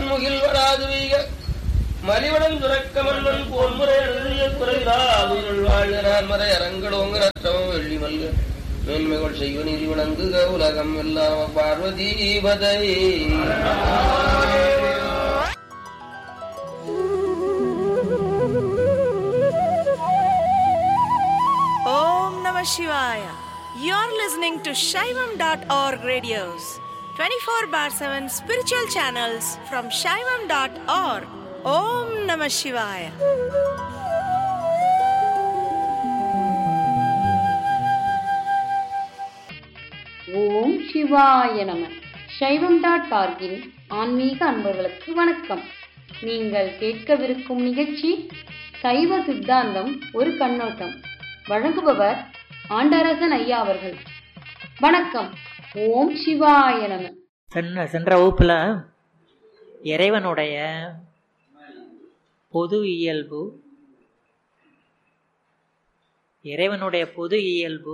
முகில் வராது வீக மலிவடம் துறக்க மன்னன் போன்முறை எழுதிய குறைவிலாதுகள் வாழ்கிறார் மறை அரங்கடோங்கிற அற்றமம் வெள்ளி மல்க மேன்மைகள் செய்வ நீதி வணங்குக உலகம் எல்லாம் பார்வதி பதை Om Namah Shivaya. You're listening to Shaivam.org radios, 24 bar 7 spiritual channels from Shaivam.org. Om Namah Shivaya. ஓம் சிவாய நம சைவம் டாட் பார்க்கின் ஆன்மீக அன்பர்களுக்கு வணக்கம் நீங்கள் கேட்கவிருக்கும் நிகழ்ச்சி சைவ சித்தாந்தம் ஒரு கண்ணோட்டம் வழங்குபவர் ஆண்டரசன் ஐயா அவர்கள் வணக்கம் ஓம் சிவாய நம சென்ற சென்ற வகுப்புல இறைவனுடைய பொது இயல்பு இறைவனுடைய பொது இயல்பு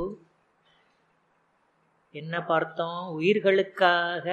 என்ன பார்த்தோம் உயிர்களுக்காக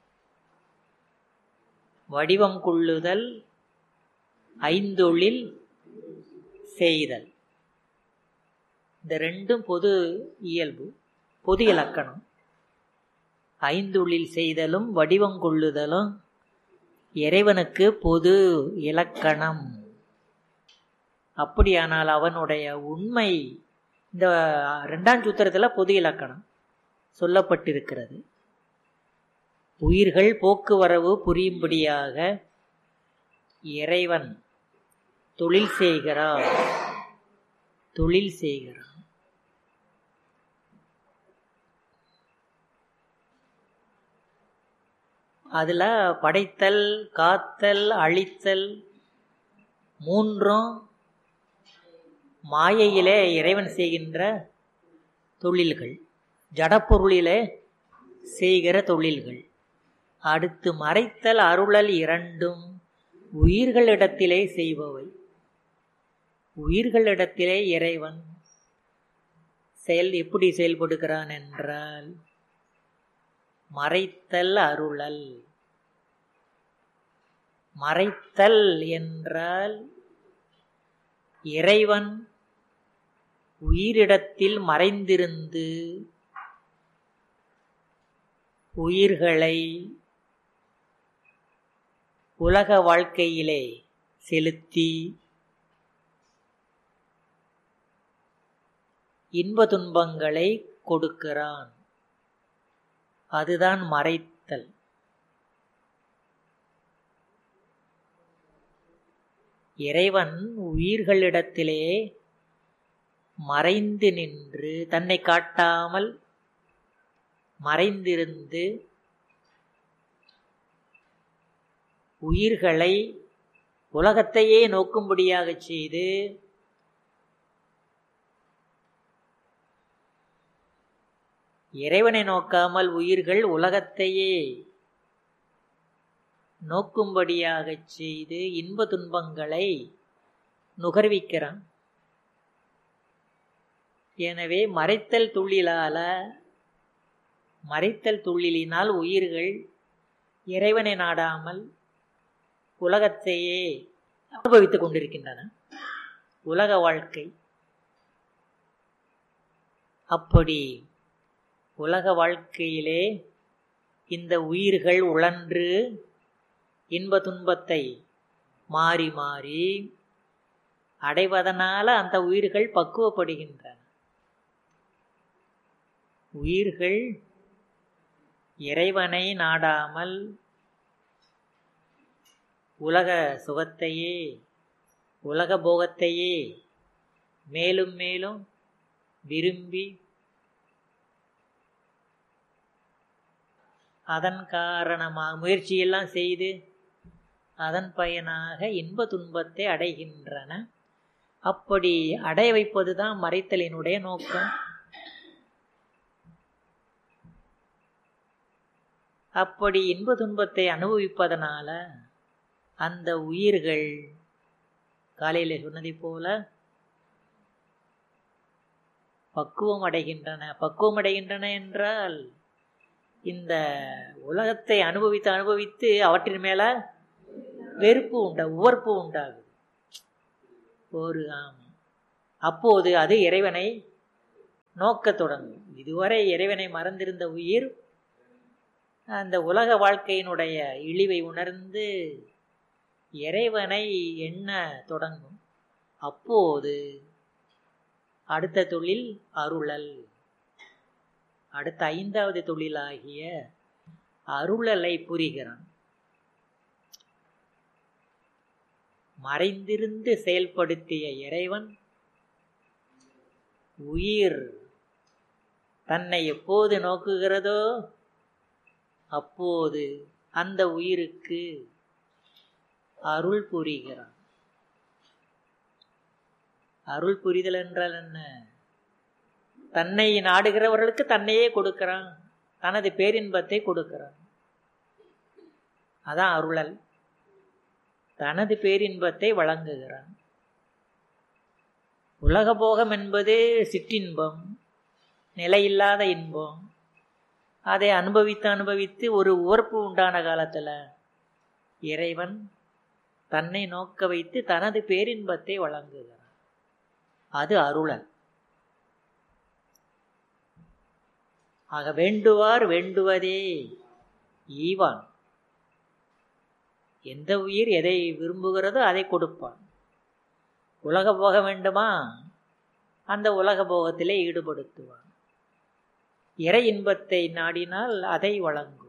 வடிவம் கொள்ளுதல் ஐந்தொழில் செய்தல் இந்த ரெண்டும் பொது இயல்பு பொது இலக்கணம் ஐந்துள்ளில் செய்தலும் வடிவம் கொள்ளுதலும் இறைவனுக்கு பொது இலக்கணம் அப்படியானால் அவனுடைய உண்மை இந்த ரெண்டாம் சூத்திரத்தில் பொது இலக்கணம் சொல்லப்பட்டிருக்கிறது உயிர்கள் போக்குவரவு புரியும்படியாக இறைவன் தொழில் செய்கிறான் தொழில் செய்கிறான் அதுல படைத்தல் காத்தல் அழித்தல் மூன்றும் மாயையிலே இறைவன் செய்கின்ற தொழில்கள் ஜடப்பொருளிலே செய்கிற தொழில்கள் அடுத்து மறைத்தல் அருளல் இரண்டும் உயிர்களிடத்திலே செய்பவை உயிர்களிடத்திலே இறைவன் செயல் எப்படி செயல்படுகிறான் என்றால் மறைத்தல் அருளல் மறைத்தல் என்றால் இறைவன் உயிரிடத்தில் மறைந்திருந்து உயிர்களை உலக வாழ்க்கையிலே செலுத்தி இன்ப துன்பங்களை கொடுக்கிறான் அதுதான் மறைத்தல் இறைவன் உயிர்களிடத்திலே மறைந்து நின்று தன்னை காட்டாமல் மறைந்திருந்து உயிர்களை உலகத்தையே நோக்கும்படியாக செய்து இறைவனை நோக்காமல் உயிர்கள் உலகத்தையே நோக்கும்படியாகச் செய்து இன்ப துன்பங்களை நுகர்விக்கிறான் எனவே மறைத்தல் துள்ளிலால மறைத்தல் துள்ளிலினால் உயிர்கள் இறைவனை நாடாமல் உலகத்தையே அனுபவித்துக் கொண்டிருக்கின்றன உலக வாழ்க்கை அப்படி உலக வாழ்க்கையிலே இந்த உயிர்கள் உழன்று இன்ப துன்பத்தை மாறி மாறி அடைவதனால அந்த உயிர்கள் பக்குவப்படுகின்றன உயிர்கள் இறைவனை நாடாமல் உலக சுகத்தையே உலக போகத்தையே மேலும் மேலும் விரும்பி அதன் காரணமாக முயற்சியெல்லாம் செய்து அதன் பயனாக இன்ப துன்பத்தை அடைகின்றன அப்படி அடைய வைப்பதுதான் மறைத்தலினுடைய நோக்கம் அப்படி இன்ப துன்பத்தை அனுபவிப்பதனால அந்த உயிர்கள் காலையில் சொன்னதை போல பக்குவம் அடைகின்றன பக்குவம் அடைகின்றன என்றால் இந்த உலகத்தை அனுபவித்து அனுபவித்து அவற்றின் மேல வெறுப்பு உண்டா உவர்ப்பு உண்டாகுது ஒரு ஆமாம் அப்போது அது இறைவனை நோக்கத் தொடங்கும் இதுவரை இறைவனை மறந்திருந்த உயிர் அந்த உலக வாழ்க்கையினுடைய இழிவை உணர்ந்து இறைவனை எண்ண தொடங்கும் அப்போது அடுத்த தொழில் அருளல் அடுத்த ஐந்தாவது தொழிலாகிய அருளலை புரிகிறான் மறைந்திருந்து செயல்படுத்திய இறைவன் உயிர் தன்னை எப்போது நோக்குகிறதோ அப்போது அந்த உயிருக்கு அருள் புரிகிறான் அருள் புரிதல் என்றால் என்ன தன்னை நாடுகிறவர்களுக்கு தன்னையே கொடுக்கிறான் தனது பேரின்பத்தை கொடுக்கிறான் அதான் அருளல் தனது பேரின்பத்தை வழங்குகிறான் உலக போகம் என்பது சிற்றின்பம் நிலையில்லாத இன்பம் அதை அனுபவித்து அனுபவித்து ஒரு உவர்ப்பு உண்டான காலத்தில் இறைவன் தன்னை நோக்க வைத்து தனது பேரின்பத்தை வழங்குகிறான் அது அருளல் ஆக வேண்டுவார் வேண்டுவதே ஈவான் எந்த உயிர் எதை விரும்புகிறதோ அதை கொடுப்பான் உலக போக வேண்டுமா அந்த உலக போகத்திலே ஈடுபடுத்துவான் இறை இன்பத்தை நாடினால் அதை வழங்குவான்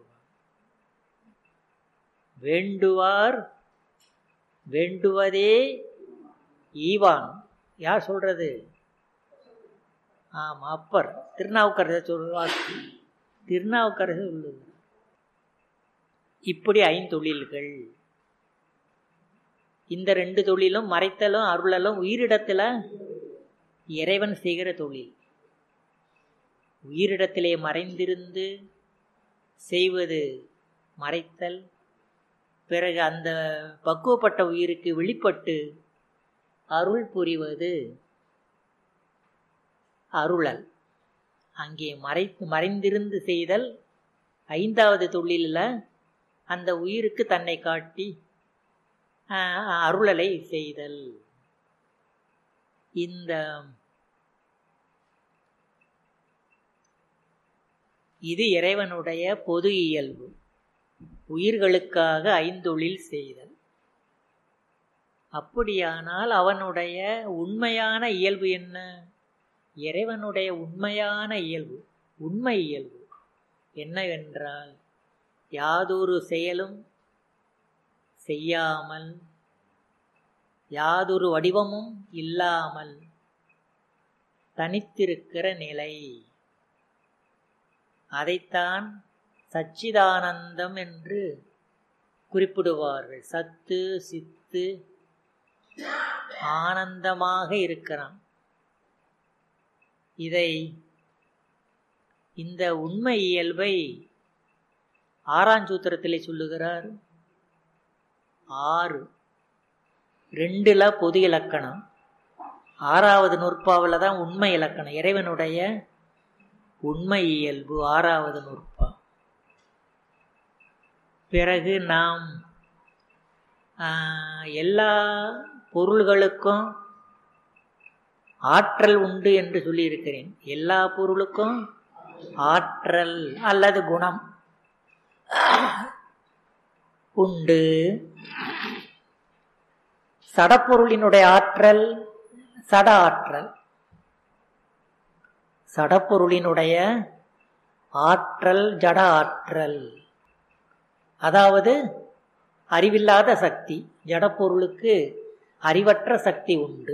வேண்டுவார் வேண்டுவதே ஈவான் யார் சொல்றது ஆமாம் அப்பர் திருநாவுக்கரசர் சொல்வார் திருநாவுக்கரசர் சொல்லுது இப்படி ஐந்தொழில்கள் இந்த ரெண்டு தொழிலும் மறைத்தலும் அருளலும் உயிரிடத்துல இறைவன் செய்கிற தொழில் உயிரிடத்திலே மறைந்திருந்து செய்வது மறைத்தல் பிறகு அந்த பக்குவப்பட்ட உயிருக்கு வெளிப்பட்டு அருள் புரிவது அருளல் அங்கே மறை மறைந்திருந்து செய்தல் ஐந்தாவது தொழிலில் அந்த உயிருக்கு தன்னை காட்டி அருளலை செய்தல் இந்த இது இறைவனுடைய பொது இயல்பு உயிர்களுக்காக ஐந்தொழில் செய்தல் அப்படியானால் அவனுடைய உண்மையான இயல்பு என்ன இறைவனுடைய உண்மையான இயல்பு உண்மை இயல்பு என்னவென்றால் யாதொரு செயலும் செய்யாமல் யாதொரு வடிவமும் இல்லாமல் தனித்திருக்கிற நிலை அதைத்தான் சச்சிதானந்தம் என்று குறிப்பிடுவார்கள் சத்து சித்து ஆனந்தமாக இருக்கிறான் இதை இந்த உண்மை இயல்பை ஆறாஞ்சூத்திரத்திலே சொல்லுகிறார் ஆறு ரெண்டுல பொது இலக்கணம் ஆறாவது நூற்பாவில் தான் உண்மை இலக்கணம் இறைவனுடைய உண்மை இயல்பு ஆறாவது நூற்பா பிறகு நாம் எல்லா பொருள்களுக்கும் ஆற்றல் உண்டு என்று சொல்லியிருக்கிறேன் எல்லா பொருளுக்கும் ஆற்றல் அல்லது குணம் உண்டு சடப்பொருளினுடைய ஆற்றல் சட ஆற்றல் சடப்பொருளினுடைய ஆற்றல் ஜட ஆற்றல் அதாவது அறிவில்லாத சக்தி ஜடப்பொருளுக்கு அறிவற்ற சக்தி உண்டு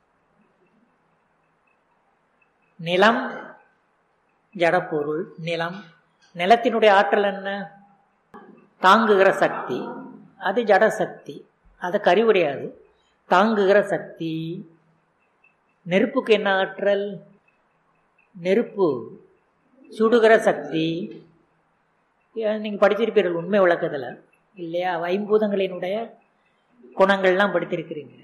நிலம் ஜடப்பொருள் நிலம் நிலத்தினுடைய ஆற்றல் என்ன தாங்குகிற சக்தி அது ஜட சக்தி அது கறிவுடையாது தாங்குகிற சக்தி நெருப்புக்கு என்ன ஆற்றல் நெருப்பு சுடுகிற சக்தி நீங்கள் படிச்சிருப்பீர்கள் உண்மை விளக்கத்தில் இல்லையா ஐம்பூதங்களினுடைய குணங்கள்லாம் படித்திருக்கிறீங்க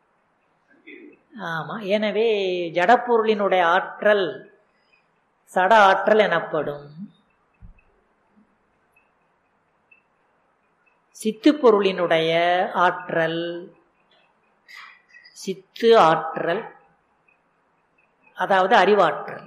ஆமாம் எனவே ஜடப்பொருளினுடைய ஆற்றல் சட ஆற்றல் எனப்படும் சித்து பொருளினுடைய ஆற்றல் சித்து ஆற்றல் அதாவது அறிவாற்றல்